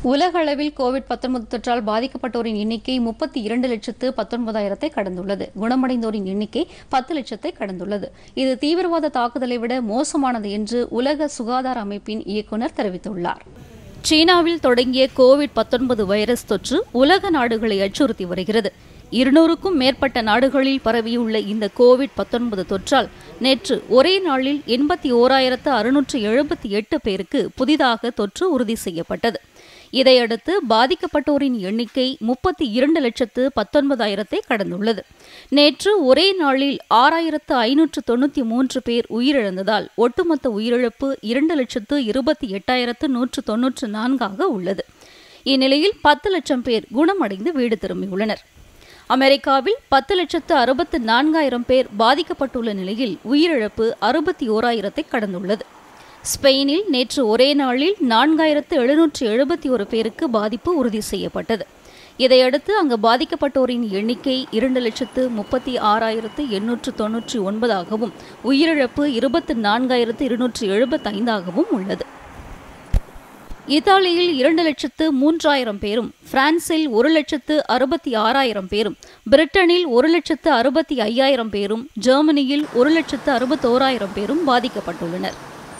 உலக அளவில் கோவிட் 19 தொற்றால் பாதிக்கப்பட்டோரின் எண்ணிக்கை முப்பத்தி இரண்டு லட்சத்து பத்தொன்பதாயிரத்தை கடந்துள்ளது குணமடைந்தோரின் எண்ணிக்கை பத்து லட்சத்தை கடந்துள்ளது இது தீவிரவாத தாக்குதலை விட மோசமானது என்று உலக சுகாதார அமைப்பின் இயக்குநர் தெரிவித்துள்ளார் சீனாவில் தொடங்கிய கோவிட் 19 வைரஸ் தொற்று உலக நாடுகளை அச்சுறுத்தி வருகிறது இருநூறுக்கும் மேற்பட்ட நாடுகளில் பரவியுள்ள இந்த கோவிட் 19 தொற்றால் நேற்று ஒரே நாளில் எண்பத்தி ஓராயிரத்து அறுநூற்று எழுபத்தி எட்டு பேருக்கு புதிதாக தொற்று உறுதி செய்யப்பட்டது இதையடுத்து பாதிக்கப்பட்டோரின் எண்ணிக்கை முப்பத்தி இரண்டு லட்சத்து பத்தொன்பதாயிரத்தை கடந்துள்ளது நேற்று ஒரே நாளில் ஆறாயிரத்து ஐநூற்று தொண்ணூற்றி மூன்று பேர் உயிரிழந்ததால் ஒட்டுமொத்த உயிரிழப்பு இரண்டு லட்சத்து இருபத்தி எட்டாயிரத்து நூற்று தொன்னூற்று நான்காக உள்ளது இந்நிலையில் பத்து லட்சம் பேர் குணமடைந்து வீடு திரும்பியுள்ளனர் அமெரிக்காவில் பத்து லட்சத்து அறுபத்து நான்காயிரம் பேர் பாதிக்கப்பட்டுள்ள நிலையில் உயிரிழப்பு அறுபத்தி ஓராயிரத்தை கடந்துள்ளது ஸ்பெயினில் நேற்று ஒரே நாளில் நான்காயிரத்து எழுநூற்று எழுபத்தி ஒரு பேருக்கு பாதிப்பு உறுதி செய்யப்பட்டது இதையடுத்து அங்கு பாதிக்கப்பட்டோரின் எண்ணிக்கை இரண்டு லட்சத்து முப்பத்தி ஆறாயிரத்து எண்ணூற்று தொன்னூற்றி ஒன்பதாகவும் உயிரிழப்பு இருபத்து நான்காயிரத்து இருநூற்று எழுபத்தைந்தாகவும் உள்ளது இத்தாலியில் இரண்டு லட்சத்து மூன்றாயிரம் பேரும் பிரான்சில் ஒரு லட்சத்து அறுபத்தி ஆறாயிரம் பேரும் பிரிட்டனில் ஒரு லட்சத்து அறுபத்தி ஐயாயிரம் பேரும் ஜெர்மனியில் ஒரு லட்சத்து அறுபத்தோராயிரம் பேரும் பாதிக்கப்பட்டுள்ளனர்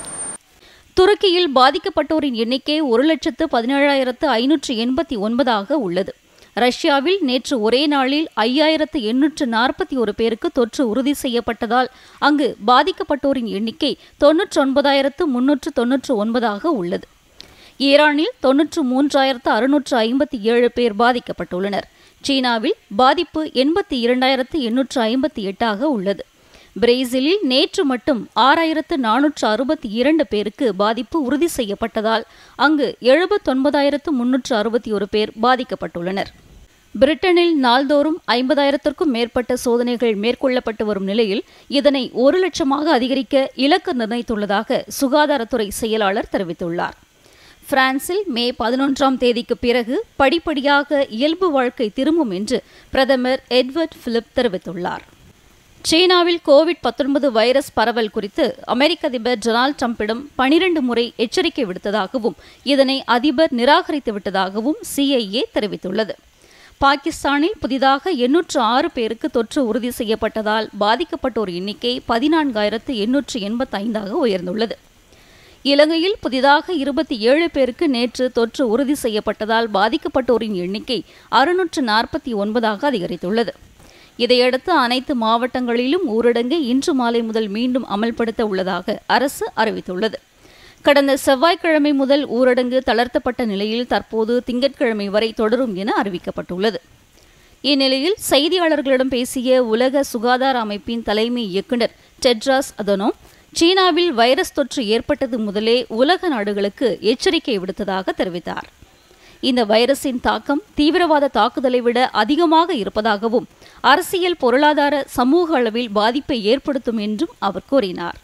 துருக்கியில் பாதிக்கப்பட்டோரின் எண்ணிக்கை ஒரு லட்சத்து பதினேழாயிரத்து ஐநூற்று எண்பத்தி ஒன்பதாக உள்ளது ரஷ்யாவில் நேற்று ஒரே நாளில் ஐயாயிரத்து எண்ணூற்று நாற்பத்தி ஒரு பேருக்கு தொற்று உறுதி செய்யப்பட்டதால் அங்கு பாதிக்கப்பட்டோரின் எண்ணிக்கை தொன்னூற்றி ஒன்பதாயிரத்து முன்னூற்று தொன்னூற்று ஒன்பதாக உள்ளது ஈரானில் தொன்னூற்று மூன்றாயிரத்து அறுநூற்று ஐம்பத்தி ஏழு பேர் பாதிக்கப்பட்டுள்ளனர் சீனாவில் பாதிப்பு எண்பத்தி இரண்டாயிரத்து எண்ணூற்று ஐம்பத்தி எட்டாக உள்ளது பிரேசிலில் நேற்று மட்டும் ஆறாயிரத்து நானூற்று அறுபத்தி இரண்டு பேருக்கு பாதிப்பு உறுதி செய்யப்பட்டதால் அங்கு எழுபத்தொன்பதாயிரத்து முன்னூற்று அறுபத்தி ஒரு பேர் பாதிக்கப்பட்டுள்ளனர் பிரிட்டனில் நாள்தோறும் ஐம்பதாயிரத்திற்கும் மேற்பட்ட சோதனைகள் மேற்கொள்ளப்பட்டு வரும் நிலையில் இதனை ஒரு லட்சமாக அதிகரிக்க இலக்கு நிர்ணயித்துள்ளதாக சுகாதாரத்துறை செயலாளர் தெரிவித்துள்ளார் பிரான்சில் மே பதினொன்றாம் தேதிக்கு பிறகு படிப்படியாக இயல்பு வாழ்க்கை திரும்பும் என்று பிரதமர் எட்வர்ட் பிலிப் தெரிவித்துள்ளார் சீனாவில் கோவிட் 19 வைரஸ் பரவல் குறித்து அமெரிக்க அதிபர் டொனால்டு டிரம்பிடம் பனிரண்டு முறை எச்சரிக்கை விடுத்ததாகவும் இதனை அதிபர் நிராகரித்து விட்டதாகவும் சிஐஏ தெரிவித்துள்ளது பாகிஸ்தானில் புதிதாக எண்ணூற்று ஆறு பேருக்கு தொற்று உறுதி செய்யப்பட்டதால் பாதிக்கப்பட்டோர் எண்ணிக்கை பதினான்காயிரத்து எண்ணூற்று எண்பத்தைந்தாக உயர்ந்துள்ளது இலங்கையில் புதிதாக இருபத்தி ஏழு பேருக்கு நேற்று தொற்று உறுதி செய்யப்பட்டதால் பாதிக்கப்பட்டோரின் எண்ணிக்கை அறுநூற்று நாற்பத்தி ஒன்பதாக அதிகரித்துள்ளது இதையடுத்து அனைத்து மாவட்டங்களிலும் ஊரடங்கை இன்று மாலை முதல் மீண்டும் அமல்படுத்த உள்ளதாக அரசு அறிவித்துள்ளது கடந்த செவ்வாய்க்கிழமை முதல் ஊரடங்கு தளர்த்தப்பட்ட நிலையில் தற்போது திங்கட்கிழமை வரை தொடரும் என அறிவிக்கப்பட்டுள்ளது இந்நிலையில் செய்தியாளர்களிடம் பேசிய உலக சுகாதார அமைப்பின் தலைமை இயக்குநர் டெட்ராஸ் அதனோம் சீனாவில் வைரஸ் தொற்று ஏற்பட்டது முதலே உலக நாடுகளுக்கு எச்சரிக்கை விடுத்ததாக தெரிவித்தார் இந்த வைரஸின் தாக்கம் தீவிரவாத தாக்குதலை விட அதிகமாக இருப்பதாகவும் அரசியல் பொருளாதார சமூக அளவில் பாதிப்பை ஏற்படுத்தும் என்றும் அவர் கூறினார்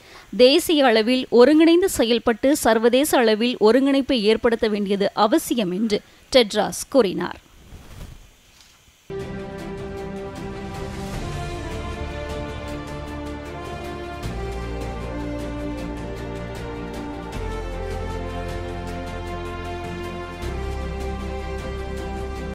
தேசிய அளவில் ஒருங்கிணைந்து செயல்பட்டு சர்வதேச அளவில் ஒருங்கிணைப்பை ஏற்படுத்த வேண்டியது அவசியம் என்று டெட்ராஸ் கூறினார்